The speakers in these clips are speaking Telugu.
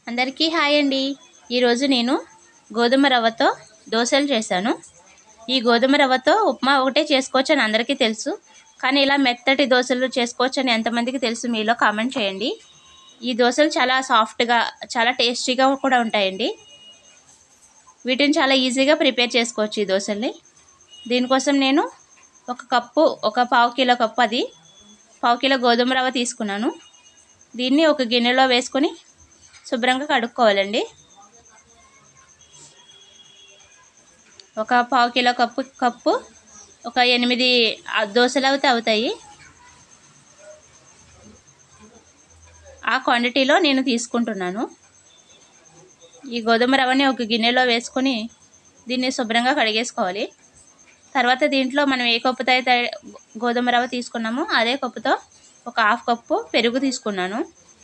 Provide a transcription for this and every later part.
అందరికీ హాయ్ అండి ఈరోజు నేను గోధుమ రవ్వతో దోశలు చేశాను ఈ గోధుమ రవ్వతో ఉప్మా ఒకటే చేసుకోవచ్చు అని అందరికీ తెలుసు కానీ ఇలా మెత్తటి దోశలు చేసుకోవచ్చు అని ఎంతమందికి తెలుసు మీలో కామెంట్ చేయండి ఈ దోశలు చాలా సాఫ్ట్గా చాలా టేస్టీగా కూడా ఉంటాయండి వీటిని చాలా ఈజీగా ప్రిపేర్ చేసుకోవచ్చు ఈ దోశల్ని దీనికోసం నేను ఒక కప్పు ఒక పావు కిలో కప్పు అది పావు కిలో గోధుమ రవ్వ తీసుకున్నాను దీన్ని ఒక గిన్నెలో వేసుకొని శుభ్రంగా కడుక్కోవాలండి ఒక పావు కిలో కప్పు కప్పు ఒక ఎనిమిది ఆ దోశలు అయితే అవుతాయి ఆ క్వాంటిటీలో నేను తీసుకుంటున్నాను ఈ గోధుమ రవ్వని ఒక గిన్నెలో వేసుకొని దీన్ని శుభ్రంగా కడిగేసుకోవాలి తర్వాత దీంట్లో మనం ఏ కప్పుతో అయితే గోధుమ రవ్వ తీసుకున్నామో అదే కప్పుతో ఒక హాఫ్ కప్పు పెరుగు తీసుకున్నాను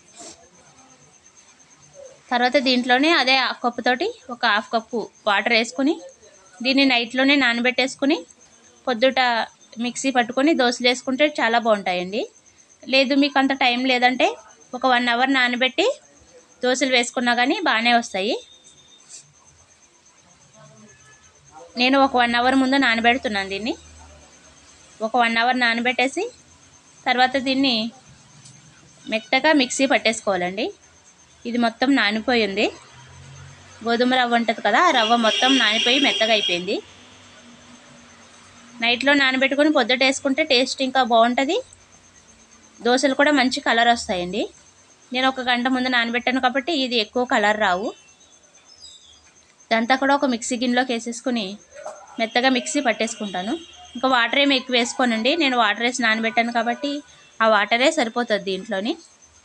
తర్వాత దీంట్లోనే అదే హాఫ్ కప్పుతోటి ఒక హాఫ్ కప్పు వాటర్ వేసుకుని దీన్ని నైట్లోనే నానబెట్టేసుకుని పొద్దుట మిక్సీ పట్టుకొని దోశలు వేసుకుంటే చాలా బాగుంటాయండి లేదు మీకు అంత టైం లేదంటే ఒక వన్ అవర్ నానబెట్టి దోశలు వేసుకున్నా కానీ బాగానే వస్తాయి నేను ఒక వన్ అవర్ ముందు నానబెడుతున్నాను దీన్ని ఒక వన్ అవర్ నానబెట్టేసి తర్వాత దీన్ని మెత్తగా మిక్సీ పట్టేసుకోవాలండి ఇది మొత్తం నానిపోయింది గోధుమ రవ్వ ఉంటుంది కదా ఆ రవ్వ మొత్తం నానిపోయి మెత్తగా అయిపోయింది నైట్లో నానబెట్టుకొని పొద్దుట వేసుకుంటే టేస్ట్ ఇంకా బాగుంటుంది దోశలు కూడా మంచి కలర్ వస్తాయండి నేను ఒక గంట ముందు నానబెట్టాను కాబట్టి ఇది ఎక్కువ కలర్ రావు ఇదంతా కూడా ఒక మిక్సీ గిన్నెలోకి వేసేసుకుని మెత్తగా మిక్సీ పట్టేసుకుంటాను ఇంకా వాటర్ ఏమి ఎక్కువ వేసుకోనండి నేను వాటర్ వేసి నానబెట్టాను కాబట్టి ఆ వాటరే సరిపోతుంది దీంట్లోని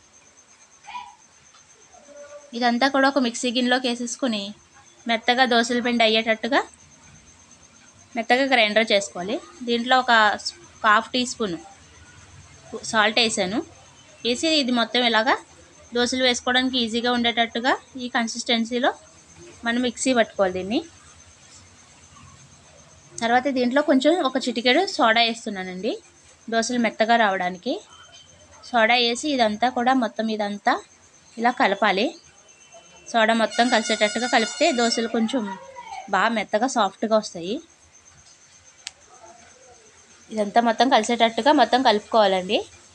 ఇదంతా కూడా ఒక మిక్సీ గిన్నెలోకి వేసేసుకుని మెత్తగా దోశల పిండి అయ్యేటట్టుగా మెత్తగా గ్రైండర్ చేసుకోవాలి దీంట్లో ఒక హాఫ్ టీ స్పూన్ సాల్ట్ వేసాను వేసి ఇది మొత్తం ఇలాగా దోశలు వేసుకోవడానికి ఈజీగా ఉండేటట్టుగా ఈ కన్సిస్టెన్సీలో మనం మిక్సీ పట్టుకోవాలి దీన్ని తర్వాత దీంట్లో కొంచెం ఒక చిటికెడు సోడా వేస్తున్నానండి దోశలు మెత్తగా రావడానికి సోడా వేసి ఇదంతా కూడా మొత్తం ఇదంతా ఇలా కలపాలి సోడా మొత్తం కలిసేటట్టుగా కలిపితే దోశలు కొంచెం బాగా మెత్తగా సాఫ్ట్గా వస్తాయి ఇదంతా మొత్తం కలిసేటట్టుగా మొత్తం కలుపుకోవాలండి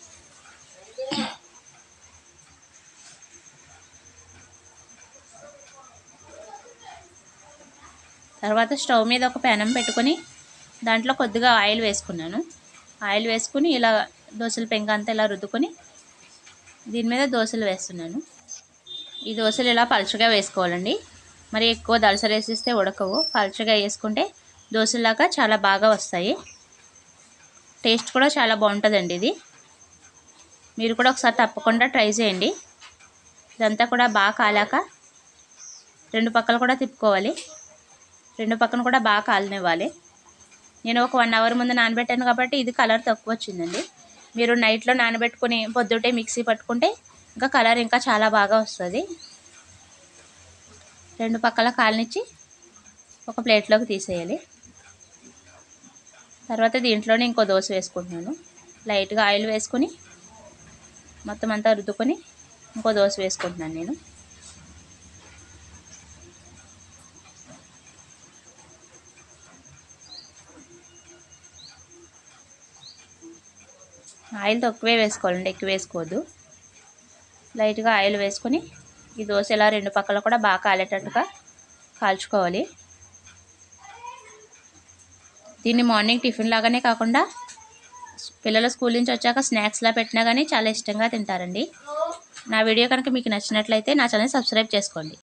తర్వాత స్టవ్ మీద ఒక పెనం పెట్టుకొని దాంట్లో కొద్దిగా ఆయిల్ వేసుకున్నాను ఆయిల్ వేసుకుని ఇలా దోశల పెంక అంతా ఇలా రుద్దుకొని దీని మీద దోశలు వేస్తున్నాను ఈ దోశలు ఇలా పలుచగా వేసుకోవాలండి మరి ఎక్కువ దలసర వేసిస్తే ఉడకవు పలుచగా వేసుకుంటే దోశలాగా చాలా బాగా వస్తాయి టేస్ట్ కూడా చాలా బాగుంటుందండి ఇది మీరు కూడా ఒకసారి తప్పకుండా ట్రై చేయండి ఇదంతా కూడా బాగా కాలాక రెండు పక్కలు కూడా తిప్పుకోవాలి రెండు పక్కన కూడా బాగా కాలనివ్వాలి నేను ఒక వన్ అవర్ ముందు నానబెట్టాను కాబట్టి ఇది కలర్ తక్కువ వచ్చిందండి మీరు నైట్లో నానబెట్టుకుని పొద్దుటే మిక్సీ పట్టుకుంటే ఇంకా కలర్ ఇంకా చాలా బాగా వస్తుంది రెండు పక్కల కాలనిచ్చి ఒక ప్లేట్లోకి తీసేయాలి తర్వాత దీంట్లోనే ఇంకో దోశ వేసుకుంటున్నాను లైట్గా ఆయిల్ వేసుకొని మొత్తం అంతా రుద్దుకొని ఇంకో దోశ వేసుకుంటున్నాను నేను ఆయిల్ తక్కువే వేసుకోవాలండి ఎక్కువ వేసుకోవద్దు లైట్గా ఆయిల్ వేసుకొని ఈ దోశ ఇలా రెండు పక్కల కూడా బాగా కాలేటట్టుగా కాల్చుకోవాలి దీన్ని మార్నింగ్ టిఫిన్ లాగానే కాకుండా పిల్లల స్కూల్ నుంచి వచ్చాక స్నాక్స్లా పెట్టినా కానీ చాలా ఇష్టంగా తింటారండి నా వీడియో కనుక మీకు నచ్చినట్లయితే నా ఛానల్ సబ్స్క్రైబ్ చేసుకోండి